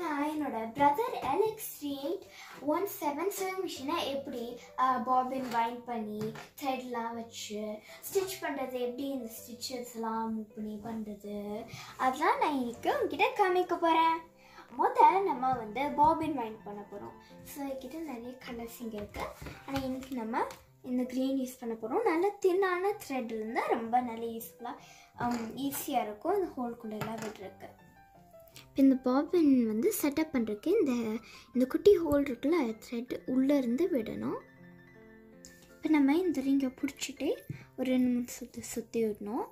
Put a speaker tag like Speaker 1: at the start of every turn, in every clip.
Speaker 1: நான் என்னோட brother Elex eight one seven seven மிஷினை எப்படி பாபின் வைண்ட் பண்ணி த்ரெட்லாம் வச்சு ஸ்டிச் பண்ணுறது எப்படி இந்த ஸ்டிச்சஸ்லாம் மூவ் பண்ணி பண்ணுறது அதெல்லாம் நான் இன்னைக்கு உங்ககிட்ட காமிக்க போகிறேன் முதல்ல நம்ம வந்து பாபின் வைண்ட் பண்ண போகிறோம் ஸோ என்கிட்ட நிறைய கலர்ஸ் இங்கே இருக்குது ஆனால் இன்னைக்கு நம்ம இந்த க்ரீன் யூஸ் பண்ண போகிறோம் நல்ல தின்னான த்ரெட் இருந்தால் ரொம்ப நல்ல யூஸ்ஃபுல்லாக ஈஸியாக இருக்கும் இந்த ஹோல்குள்ளே எல்லாம் விடுறதுக்கு இப்போ இந்த பாபின் வந்து செட்டப் பண்ணுறதுக்கு இந்த இந்த குட்டி ஹோல் இருக்குல்ல த்ரெட் உள்ளே இருந்து விடணும் இப்போ நம்ம இந்த ரிங்கை பிடிச்சிட்டு ஒரு ரெண்டு மூணு சுற்றி சுற்றி விடணும்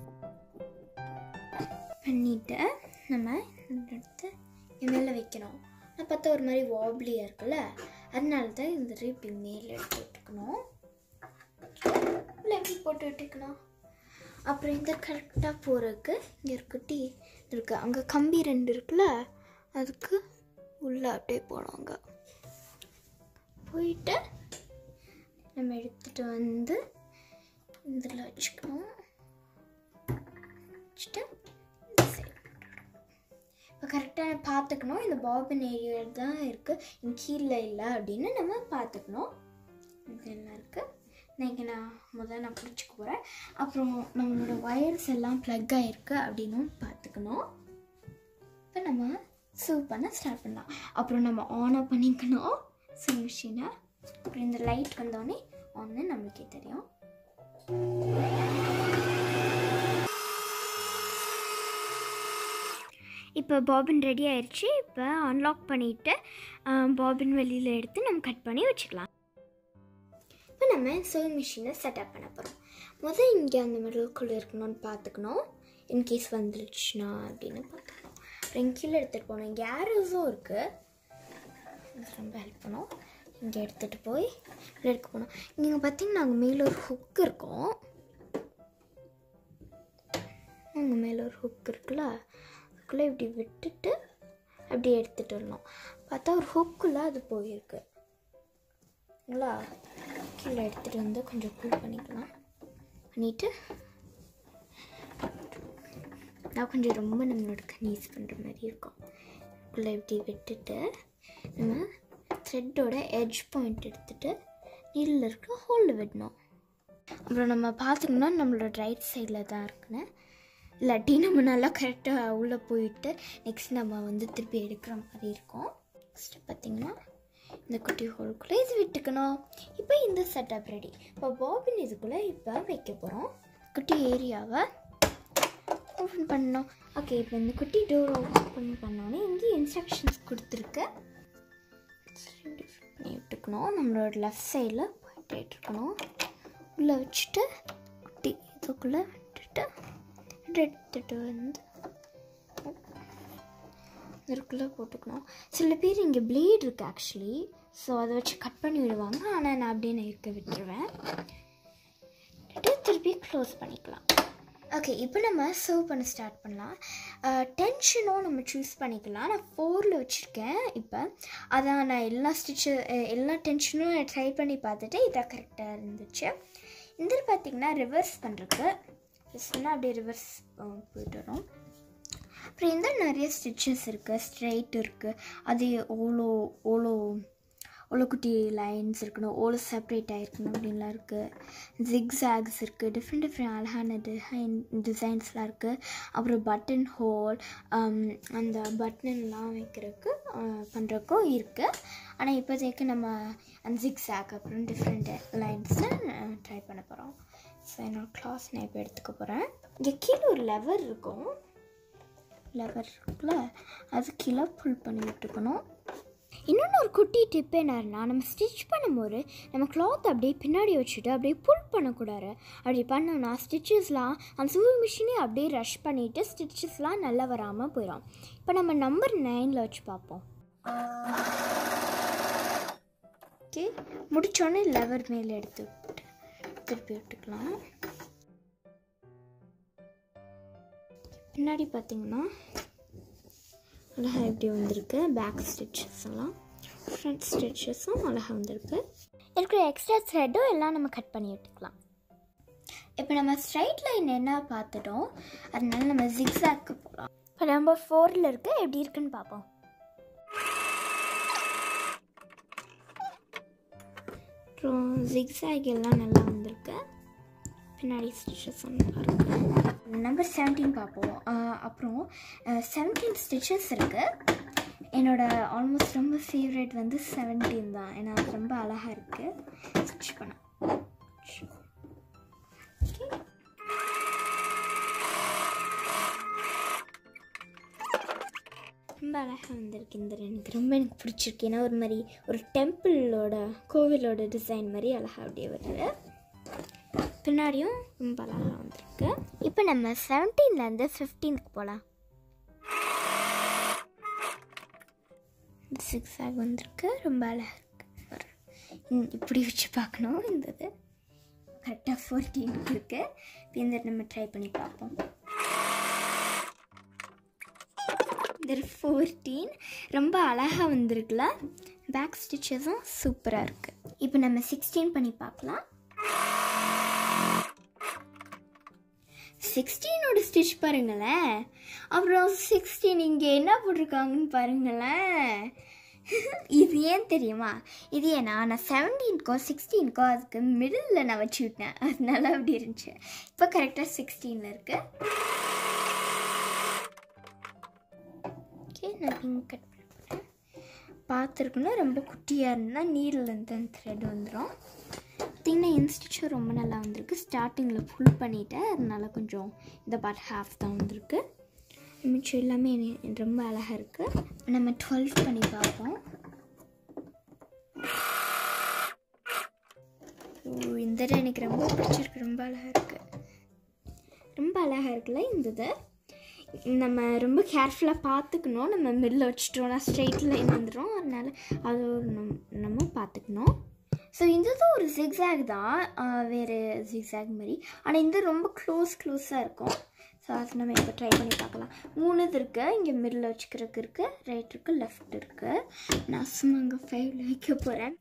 Speaker 1: பண்ணிவிட்டு நம்ம இந்த இடத்த இது மேலே வைக்கணும் நான் பார்த்தா ஒரு மாதிரி வாப்லியாக இருக்குல்ல அதனால தான் இந்த ரிப் மேலே எடுத்து விட்டுக்கணும் இல்லை எப்படி போட்டு விட்டுக்கணும் அப்புறம் இந்த கரெக்டாக போகிறதுக்கு இங்கே ஒரு குட்டி இருக்குது அங்கே கம்பி ரெண்டு இருக்குல்ல அதுக்கு உள்ளே அப்படியே போனோம் அங்கே போயிட்டு நம்ம எடுத்துகிட்டு வந்து இதில் வச்சுக்கணும் வச்சுட்டு இந்த side இப்போ கரெக்டாக பார்த்துக்கணும் இந்த பாபின் ஏரியா தான் இருக்குது இங்கே கீழே இல்லை அப்படின்னு நம்ம பார்த்துக்கணும் இதெல்லாம் இருக்குது இன்னைக்கு நான் முதல்ல நான் பிடிச்சிக்க போகிறேன் அப்புறம் நம்மளோட ஒயர்ஸ் எல்லாம் ப்ளக் ஆகிருக்கு அப்படின்னும் பார்த்துக்கணும் இப்போ நம்ம சூவ் பண்ண ஸ்டார்ட் பண்ணலாம் அப்புறம் நம்ம ஆன் ஆஃப் பண்ணிக்கணும் சூ மிஷினை அப்புறம் இந்த லைட் வந்தோடனே ஆன்னு நம்மளுக்கே தெரியும் இப்போ பாபின் ரெடி ஆயிடுச்சு இப்போ அன்லாக் பண்ணிவிட்டு பாபின் வெளியில் எடுத்து நம்ம கட் பண்ணி வச்சுக்கலாம் இப்போ நம்ம சோயிங் மிஷினை செட்டப் பண்ண போகிறோம் முதல் இங்கே அந்த மிடலுக்குள்ளே இருக்கணும்னு பார்த்துக்கணும் இன்கேஸ் வந்துருச்சுன்னா அப்படின்னு பார்த்துக்கணும் அப்புறம் இங்கே கீழே எடுத்துகிட்டு போகணும் இங்கே ஏரோஸும் இருக்குது இது ரொம்ப ஹெல்ப் பண்ணும் இங்கே எடுத்துகிட்டு போய் இதில் எடுக்க போகணும் இங்கே பார்த்தீங்கன்னா அங்கே மேலே ஒரு ஹுக் இருக்கும் அங்கே மேலே ஒரு ஹுக் இருக்குல்ல அதுக்குள்ளே இப்படி விட்டுட்டு அப்படியே எடுத்துகிட்டு வரணும் பார்த்தா ஒரு ஹுக்குள்ளே அது போயிருக்கு ங்களா கீழே எடுத்துகிட்டு வந்து கொஞ்சம் கூல் பண்ணிக்கலாம் பண்ணிவிட்டு நான் கொஞ்சம் ரொம்ப நம்மளோட கண் யூஸ் பண்ணுற மாதிரி இருக்கும் உள்ளே இப்படி விட்டுட்டு நம்ம த்ரெட்டோட எட்ஜ் பாயிண்ட் எடுத்துகிட்டு நீரில் இருக்க ஹோலில் விடணும் அப்புறம் நம்ம பார்த்துக்கணும்னா நம்மளோட ரைட் சைடில் தான் இருக்குன்னு இல்லாட்டி நம்ம நல்லா கரெக்டாக உள்ளே போயிட்டு நெக்ஸ்ட் நம்ம வந்து திருப்பி எடுக்கிற மாதிரி இருக்கும் நெக்ஸ்ட்டு பார்த்திங்கன்னா இந்த குட்டி ஹோலுக்குள்ளே இது விட்டுக்கணும் இப்போ இந்த செட்டப் ரெடி இப்போ பாபின் இதுக்குள்ளே இப்போ வைக்க போகிறோம் குட்டி ஏரியாவை ஓப்பன் பண்ணணும் ஓகே இப்போ இந்த குட்டி டோரை ஓப்பன் பண்ணோன்னே இங்கே இன்ஸ்ட்ரக்ஷன்ஸ் கொடுத்துருக்கு இப்படி flip பண்ணி விட்டுக்கணும் நம்மளோட லெஃப்ட் சைடில் போயிட்டே இருக்கணும் உள்ளே வச்சுட்டு குட்டி இதுக்குள்ளே விட்டுட்டு இப்படி எடுத்துகிட்டு வந்து இதுக்குள்ளே போட்டுக்கணும் சில பேர் இங்கே பிளேட் இருக்குது ஆக்சுவலி ஸோ அதை வச்சு கட் பண்ணி விடுவாங்க ஆனால் நான் அப்படியே நான் இருக்க விட்டுருவேன் விட்டுட்டு திருப்பி க்ளோஸ் பண்ணிக்கலாம் ஓகே இப்போ நம்ம சர்வ் பண்ண ஸ்டார்ட் பண்ணலாம் டென்ஷனும் நம்ம சூஸ் பண்ணிக்கலாம் நான் ஃபோரில் வச்சுருக்கேன் இப்போ அதான் நான் எல்லா ஸ்டிச்சு எல்லா டென்ஷனும் ட்ரை பண்ணி பார்த்துட்டு இதாக கரெக்டாக இருந்துச்சு இந்த பார்த்தீங்கன்னா ரிவர்ஸ் பண்ணுறதுக்கு ஜஸ்ட்னா அப்படியே ரிவர்ஸ் போயிட்டு வரும் அப்புறம் இந்த நிறைய ஸ்டிச்சஸ் இருக்குது ஸ்ட்ரைட் இருக்குது அது ஓலோ ஓலோ ஓலோ குட்டி லைன்ஸ் இருக்கணும் ஓலோ செப்பரேட் ஆகிருக்கணும் அப்படின்லாம் இருக்குது ஜிக்ஸாக்ஸ் இருக்குது டிஃப்ரெண்ட் டிஃப்ரெண்ட் அழகான டிசைன் டிசைன்ஸ்லாம் இருக்குது அப்புறம் பட்டன் ஹோல் அந்த பட்டன்லாம் வைக்கிறதுக்கு பண்ணுறதுக்கும் இருக்குது ஆனால் இப்போதைக்கு நம்ம அந்த ஜிக்ஸாக் அப்புறம் டிஃப்ரெண்ட் லைன்ஸை ட்ரை பண்ண போகிறோம் ஸோ என்னோடய கிளாஸ் நான் இப்போ எடுத்துக்க போகிறேன் இங்கே கீழே ஒரு லெவர் இருக்கும் லெவர் இருக்குல்ல அது கீழே புல் பண்ணி விட்டுக்கணும் இன்னொன்று ஒரு குட்டி டிப் என்னன்னா நம்ம ஸ்டிச் பண்ணும்போது நம்ம கிளாத் அப்படியே பின்னாடி வச்சுட்டு அப்படியே புல் பண்ணக்கூடாது அப்படி பண்ணோம்னா ஸ்டிச்சஸ்லாம் அந்த சூழ் மிஷினே அப்படியே ரஷ் பண்ணிவிட்டு ஸ்டிச்சஸ்லாம் நல்லா வராமல் போயிடும் இப்போ நம்ம நம்பர் நைனில் வச்சு பார்ப்போம் ஓகே முடித்தோடனே லெவர் மேலே எடுத்து விட்டு திருப்பி விட்டுக்கலாம் பின்னாடி பார்த்தீங்கன்னா அழகாக எப்படி வந்திருக்கு பேக் ஸ்டிச்சஸ் எல்லாம் ஃப்ரண்ட் ஸ்டிச்சஸும் அழகாக வந்திருக்கு இருக்கிற எக்ஸ்ட்ரா த்ரெட்டும் எல்லாம் நம்ம கட் பண்ணி விட்டுக்கலாம் இப்போ நம்ம ஸ்ட்ரைட் லைன் என்ன பார்த்துட்டோம் அதனால நம்ம ஜிக்ஸாக்கு போகலாம் இப்போ நம்பர் ஃபோரில் இருக்கு எப்படி இருக்குன்னு பார்ப்போம் அப்புறம் ஜிக்ஸாக் எல்லாம் நல்லா வந்திருக்கு பின்னாடி ஸ்டிச்சஸ் நல்லா இருக்கு நம்பர் செவன்டீன் பார்ப்போம் ஆஹ் அப்புறம் செவன்டீன் ஸ்டிச்சஸ் இருக்குது என்னோட ஆல்மோஸ்ட் ரொம்ப ஃபேவரட் வந்து செவன்டீன் தான் ஏன்னா அது ரொம்ப அழகாக இருக்குது ஸ்டிச் பண்ண ரொம்ப அழகாக வந்திருக்கு இந்த எனக்கு ரொம்ப எனக்கு பிடிச்சிருக்கு ஏன்னா ஒரு மாதிரி ஒரு டெம்பிளோட கோவிலோட டிசைன் மாதிரி அழகாக அப்படியே வருது பின்னாடியும் ரொம்ப அழகாக வந்திருக்கு இப்போ நம்ம செவன்டீன்லேருந்து ஃபிஃப்டீனுக்கு போகலாம் சிக்ஸ் ஆக் வந்திருக்கு ரொம்ப அழகாக இருக்கு பாரு. இந்த- இப்படி வச்சு பார்க்கணும் இந்த இது கரெக்டாக ஃபோர்டீனுக்கு இருக்குது இப்போ இந்த நம்ம ட்ரை பண்ணி பார்ப்போம் இந்த ஃபோர்டீன் ரொம்ப அழகாக வந்திருக்குல பேக் ஸ்டிச்சஸும் சூப்பராக இருக்குது இப்போ நம்ம சிக்ஸ்டீன் பண்ணி பார்க்கலாம் சிக்ஸ்டீனோட ஸ்டிச் பாருங்களேன் அப்புறம் சிக்ஸ்டீன் இங்கே என்ன போட்டிருக்காங்கன்னு பாருங்களேன் இது ஏன் தெரியுமா இது ஏன்னா நான் செவன்டீன்க்கோ சிக்ஸ்டீன்க்கோ அதுக்கு மிடில் நான் வச்சு விட்டேன் அதனால அப்படி இருந்துச்சு இப்போ கரெக்டாக சிக்ஸ்டீனில் இருக்கு ஓகே நான் பிங்க் கட் பண்ணுறேன் பார்த்துருக்கணும் ரொம்ப குட்டியாக இருந்தால் நீர்லேருந்து அந்த த்ரெட் வந்துடும் பார்த்தீங்கன்னா இன்ஸ்டிச்சும் ரொம்ப நல்லா வந்திருக்கு ஸ்டார்டிங்கில் ஃபுல் பண்ணிட்டேன் அதனால கொஞ்சம் இந்த பார்ட் ஹாஃப் தான் வந்திருக்கு மிச்சம் எல்லாமே எனக்கு ரொம்ப அழகாக இருக்குது நம்ம டுவெல் பண்ணி பார்ப்போம் ஓ இந்த இடம் எனக்கு ரொம்ப பிடிச்சிருக்கு ரொம்ப அழகாக இருக்குது ரொம்ப அழகாக இருக்குல்ல இந்த இது நம்ம ரொம்ப கேர்ஃபுல்லாக பார்த்துக்கணும் நம்ம மிடில் வச்சுட்டோம்னா ஸ்ட்ரெயிட் லைன் வந்துடும் அதனால அது ஒரு நம் நம்ம பார்த்துக்கணும் ஸோ இதுதான் ஒரு ஜிக்ஸாக் தான் ஆஹ் வேறு ஜிக்ஸாக் மாதிரி ஆனால் இது ரொம்ப க்ளோஸ் க்ளோஸாக இருக்கும் ஸோ அது நம்ம இப்போ ட்ரை பண்ணி பார்க்கலாம் மூணு இது இருக்குது இங்கே மிடில் வச்சுக்கிறதுக்கு இருக்குது ரைட் இருக்குது லெஃப்ட் இருக்குது நான் சும்மா அங்கே ஃபைவ்ல வைக்க போகிறேன்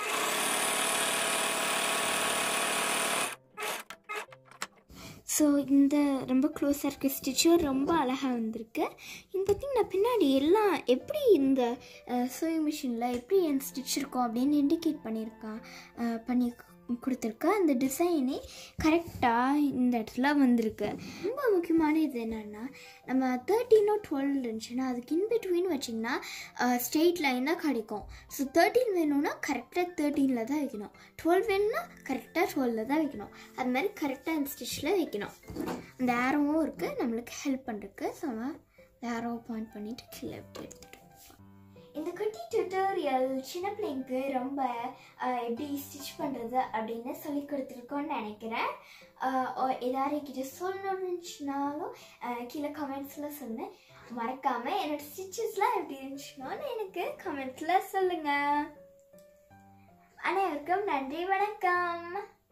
Speaker 1: ஸோ இந்த ரொம்ப க்ளோஸாக இருக்க ஸ்டிச்சும் ரொம்ப அழகாக வந்திருக்கு இது பார்த்திங்கன்னா பின்னாடி எல்லாம் எப்படி இந்த சூயிங் மிஷினில் எப்படி என் ஸ்டிச் இருக்கும் அப்படின்னு இண்டிகேட் பண்ணியிருக்கான் அஹ், பண்ணி கொடுத்துருக்க அந்த டிசைனே கரெக்டாக இந்த இடத்துல வந்திருக்கு ரொம்ப முக்கியமான இது என்னென்னா நம்ம தேர்ட்டீனோ டுவெல் இருந்துச்சுன்னா அதுக்கு இன்பிட்வீன் வச்சிங்கன்னா ஸ்ட்ரெயிட் லைனாக கிடைக்கும் ஸோ தேர்ட்டீன் வேணும்னா கரெக்டாக தேர்ட்டீனில் தான் வைக்கணும் டுவெல் வேணும்னா கரெக்டாக டுவெல்ல தான் வைக்கணும் அது மாதிரி கரெக்டாக அந்த ஸ்டிச்சில் வைக்கணும் அந்த ஆரோவும் இருக்குது நம்மளுக்கு ஹெல்ப் பண்ணுறதுக்கு ஸோ நம்ம இந்த ஆரோ பாயிண்ட் பண்ணிவிட்டு கீழே எப்படி எடுத்துகிட்டு இந்த குட்டி டியூட்டோரியல் சின்ன பிள்ளைங்களுக்கு ரொம்ப அஹ், எப்படி ஸ்டிச் பண்ணுறது அப்படின்னு சொல்லி கொடுத்துருக்கோன்னு நினைக்கிறேன் அஹ், ஒ- ஏதாவது கிட்ட சொல்லணும்னுச்சுனாலும் அஹ், கீழே கமெண்ட்ஸில் சொன்னேன் மறக்காமல் என்னோட ஸ்டிச்சஸ்லாம் எப்படி இருந்துச்சுனாலும் எனக்கு கமெண்ட்ஸில் சொல்லுங்கள் அனைவருக்கும் நன்றி வணக்கம்